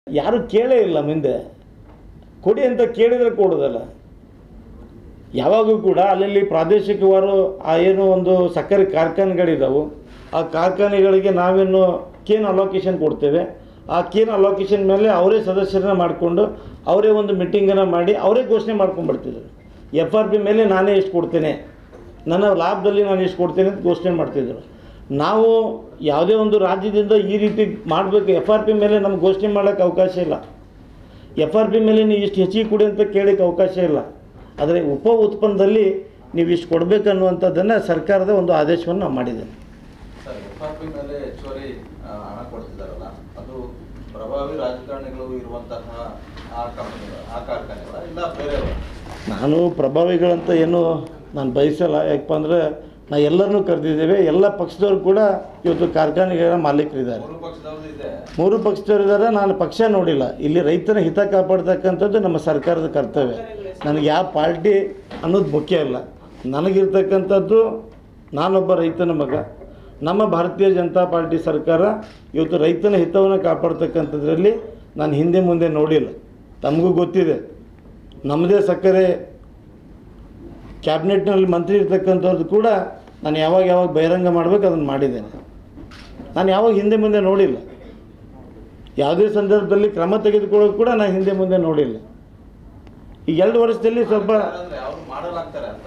ಯಾರು ಕೇಳೇ ಇಲ್ಲ ಮುಂದೆ ಕೊಡಿ ಅಂತ ಕೇಳಿದರೆ ಕೊಡೋದಲ್ಲ ಯಾವಾಗೂ ಕೂಡ ಅಲ್ಲಲ್ಲಿ ಪ್ರಾದೇಶಿಕವಾರು ಆ ಏನು ಒಂದು ಸಕ್ಕರೆ ಕಾರ್ಖಾನೆಗಳಿದ್ದಾವೆ ಆ ಕಾರ್ಖಾನೆಗಳಿಗೆ ನಾವೇನು ಕೇನ್ ಅಲೋಕೇಶನ್ ಕೊಡ್ತೇವೆ ಆ ಕೇನ್ ಅಲೋಕೇಶನ್ ಮೇಲೆ ಅವರೇ ಸದಸ್ಯರನ್ನ ಮಾಡಿಕೊಂಡು ಅವರೇ ಒಂದು ಮೀಟಿಂಗನ್ನು ಮಾಡಿ ಅವರೇ ಘೋಷಣೆ ಮಾಡ್ಕೊಂಡ್ಬಿಡ್ತಿದ್ರು ಎಫ್ ಆರ್ ಪಿ ಮೇಲೆ ನಾನೇ ಎಷ್ಟು ಕೊಡ್ತೇನೆ ನನ್ನ ಲಾಭದಲ್ಲಿ ನಾನು ಎಷ್ಟು ಕೊಡ್ತೇನೆ ಅಂತ ಘೋಷಣೆ ಮಾಡ್ತಿದ್ರು ನಾವು ಯಾವುದೇ ಒಂದು ರಾಜ್ಯದಿಂದ ಈ ರೀತಿ ಮಾಡಬೇಕು ಎಫ್ ಆರ್ ಪಿ ಮೇಲೆ ನಮ್ಗೆ ಘೋಷಣೆ ಮಾಡೋಕ್ಕೆ ಅವಕಾಶ ಇಲ್ಲ ಎಫ್ ಆರ್ ಪಿ ಮೇಲೆ ನೀವು ಇಷ್ಟು ಹೆಚ್ಚಿಗೆ ಕೊಡಿ ಅಂತ ಕೇಳೋಕ್ಕೆ ಅವಕಾಶ ಇಲ್ಲ ಆದರೆ ಉಪ ಉತ್ಪನ್ನದಲ್ಲಿ ನೀವು ಇಷ್ಟು ಕೊಡಬೇಕು ಅನ್ನುವಂಥದ್ದನ್ನು ಸರ್ಕಾರದ ಒಂದು ಆದೇಶವನ್ನು ನಾವು ಮಾಡಿದ್ದೇನೆ ಸರ್ ಎಫ್ ಆರ್ ಪಿ ಮೇಲೆ ಹೆಚ್ಚುವರಿ ಆ, ಹಣ ಕೊಡ್ತಿದ್ದಾರಲ್ಲ ಅದು ಪ್ರಭಾವಿ ರಾಜಕಾರಣಿಗಳು ಇರುವಂತಹ ಆ ಕಂಪನಿಗಳ ಆ ಕಾರ್ಖಾನೆಗಳ ಇಲ್ಲ ಬೇರೆಯವರು ನಾನು ಪ್ರಭಾವಿಗಳಂತ ಏನು ನಾನು ಬಯಸಲ್ಲ ಯಾಕಪ್ಪ ಅಂದರೆ ನಾ ಎಲ್ಲರನ್ನೂ ಕರೆದಿದ್ದೇವೆ ಎಲ್ಲ ಪಕ್ಷದವ್ರು ಕೂಡ ಇವತ್ತು ಕಾರ್ಖಾನೆಗಳ ಮಾಲೀಕರಿದ್ದಾರೆ ಮೂರು ಪಕ್ಷದವ್ರದ್ದು ಇದೆ ಮೂರು ಪಕ್ಷದವರಿದ್ದಾರೆ ನಾನು ಪಕ್ಷ ನೋಡಿಲ್ಲ ಇಲ್ಲಿ ರೈತರ ಹಿತ ಕಾಪಾಡ್ತಕ್ಕಂಥದ್ದು ನಮ್ಮ ಸರ್ಕಾರದ ಕರ್ತವ್ಯ ನನಗೆ ಯಾವ ಪಾರ್ಟಿ ಅನ್ನೋದು ಮುಖ್ಯ ಇಲ್ಲ ನನಗಿರ್ತಕ್ಕಂಥದ್ದು ನಾನೊಬ್ಬ ರೈತನ ಮಗ ನಮ್ಮ ಭಾರತೀಯ ಜನತಾ ಪಾರ್ಟಿ ಸರ್ಕಾರ ಇವತ್ತು ರೈತನ ಹಿತವನ್ನು ಕಾಪಾಡ್ತಕ್ಕಂಥದ್ರಲ್ಲಿ ನಾನು ಹಿಂದೆ ಮುಂದೆ ನೋಡಿಲ್ಲ ತಮಗೂ ಗೊತ್ತಿದೆ ನಮ್ಮದೇ ಸಕ್ಕರೆ ಕ್ಯಾಬಿನೆಟ್ನಲ್ಲಿ ಮಂತ್ರಿ ಇರ್ತಕ್ಕಂಥವ್ರದ್ದು ಕೂಡ ನಾನು ಯಾವಾಗ ಯಾವಾಗ ಬಹಿರಂಗ ಮಾಡಬೇಕು ಅದನ್ನು ಮಾಡಿದ್ದೇನೆ ನಾನು ಯಾವಾಗ ಹಿಂದೆ ಮುಂದೆ ನೋಡಿಲ್ಲ ಯಾವುದೇ ಸಂದರ್ಭದಲ್ಲಿ ಕ್ರಮ ತೆಗೆದುಕೊಳ್ಳೋದು ಕೂಡ ನಾನು ಹಿಂದೆ ಮುಂದೆ ನೋಡಿಲ್ಲ ಈ ಎರಡು ವರ್ಷದಲ್ಲಿ ಸ್ವಲ್ಪ ಅಂದ್ರೆ ಅವ್ರು ಮಾಡಲಾಗ್ತಾರೆ ಅಂತ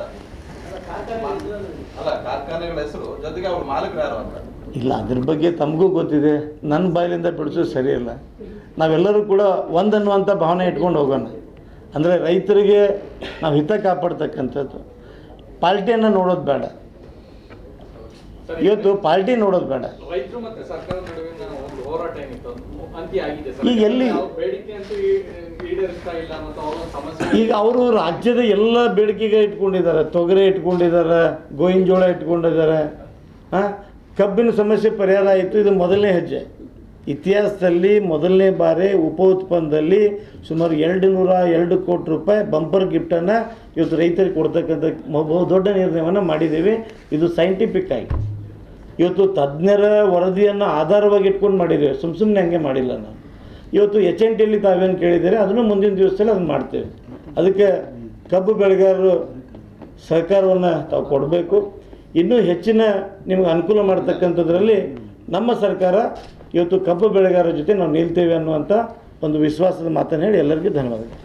ಅಲ್ಲ ಕಾರ್ಖಾನೆಗಳ ಹೆಸರು ಜೊತೆಗೆ ಅವ್ರ ಮಾಲೀಕರು ಯಾರು ಅಂತ ಇಲ್ಲ ಅದ್ರ ಬಗ್ಗೆ ತಮಗೂ ಗೊತ್ತಿದೆ ನನ್ನ ಬಾಯಿಲಿಂದ ಬಿಡಿಸೋದು ಸರಿಯಿಲ್ಲ ನಾವೆಲ್ಲರೂ ಕೂಡ ಒಂದನ್ನುವಂಥ ಭಾವನೆ ಇಟ್ಕೊಂಡು ಹೋಗೋಣ ಅಂದರೆ ರೈತರಿಗೆ ನಾವು ಹಿತ ಕಾಪಾಡ್ತಕ್ಕಂಥದ್ದು ಪಾರ್ಟಿಯನ್ನು ನೋಡೋದು ಬೇಡ ಇವತ್ತು ಪಾರ್ಟಿ ನೋಡೋದು ಬೇಡ ರೈತರು ಮತ್ತೆ ಸರ್ಕಾರದ ನಡುವಿನ ಒಂದು ಹೋರಾಟ ಏನಿತ್ತು ಅದು ಅಂತ್ಯ ಆಗಿದೆ ಸರ್. ಈಗ ಎಲ್ಲಿ? ಯಾವ ಬೇಡಿಕೆ ಅಂತೂ ಈ- ಈಡೇರಿಸ್ತಾ ಇಲ್ಲ ಮತ್ತು ಅವರ ಸಮಸ್ಯೆ ಈಗ ಅವರು ರಾಜ್ಯದ ಎಲ್ಲ ಬೇಡಿಕೆಗೆ ಇಟ್ಕೊಂಡಿದ್ದಾರೆ ತೊಗರಿ ಇಟ್ಕೊಂಡಿದ್ದಾರೆ ಗೋವಿನ ಜೋಳ ಇಟ್ಕೊಂಡಿದ್ದಾರೆ ಹಾಂ ಕಬ್ಬಿನ ಸಮಸ್ಯೆ ಪರಿಹಾರ ಆಯಿತು ಇದು ಮೊದಲನೇ ಹೆಜ್ಜೆ ಇತಿಹಾಸದಲ್ಲಿ ಮೊದಲನೇ ಬಾರಿ ಉಪ ಉತ್ಪನ್ನದಲ್ಲಿ ಸುಮಾರು ಎರಡು ನೂರ ಎರಡು ಕೋಟಿ ರೂಪಾಯಿ ಬಂಪರ್ ಗಿಫ್ಟನ್ನು ಇವತ್ತು ರೈತರಿಗೆ ಕೊಡ್ತಕ್ಕಂಥ ಮ- ಬಹು ದೊಡ್ಡ ನಿರ್ಣಯವನ್ನು ಮಾಡಿದ್ದೀವಿ ಇದು ಸೈಂಟಿಫಿಕ್ ಆಗಿ ಇವತ್ತು ತಜ್ಞರ ವರದಿಯನ್ನು ಆಧಾರವಾಗಿ ಇಟ್ಕೊಂಡು ಮಾಡಿದ್ದೇವೆ ಸುಮ್ಮ ಸುಮ್ಮನೆ ಹಂಗೆ ಮಾಡಿಲ್ಲ ನಾವು ಇವತ್ತು ಎಚ್ ಎನ್ ಟಿಯಲ್ಲಿ ತಾವೇನು ಕೇಳಿದ್ದೀರಿ ಅದನ್ನು ಮುಂದಿನ ದಿವಸದಲ್ಲಿ ಅದನ್ನು ಮಾಡ್ತೇವೆ ಅದಕ್ಕೆ ಕಬ್ಬು ಬೆಳೆಗಾರರು ಸಹಕಾರವನ್ನು ತಾವು ಕೊಡಬೇಕು ಇನ್ನೂ ಹೆಚ್ಚಿನ ನಿಮಗೆ ಅನುಕೂಲ ಮಾಡ್ತಕ್ಕಂಥದ್ರಲ್ಲಿ ನಮ್ಮ ಸರ್ಕಾರ ಇವತ್ತು ಕಬ್ಬು ಬೆಳೆಗಾರರ ಜೊತೆ ನಾವು ನಿಲ್ತೇವೆ ಅನ್ನುವಂಥ ಒಂದು ವಿಶ್ವಾಸದ ಮಾತನ್ನು ಹೇಳಿ ಎಲ್ಲರಿಗೂ ಧನ್ಯವಾದಗಳು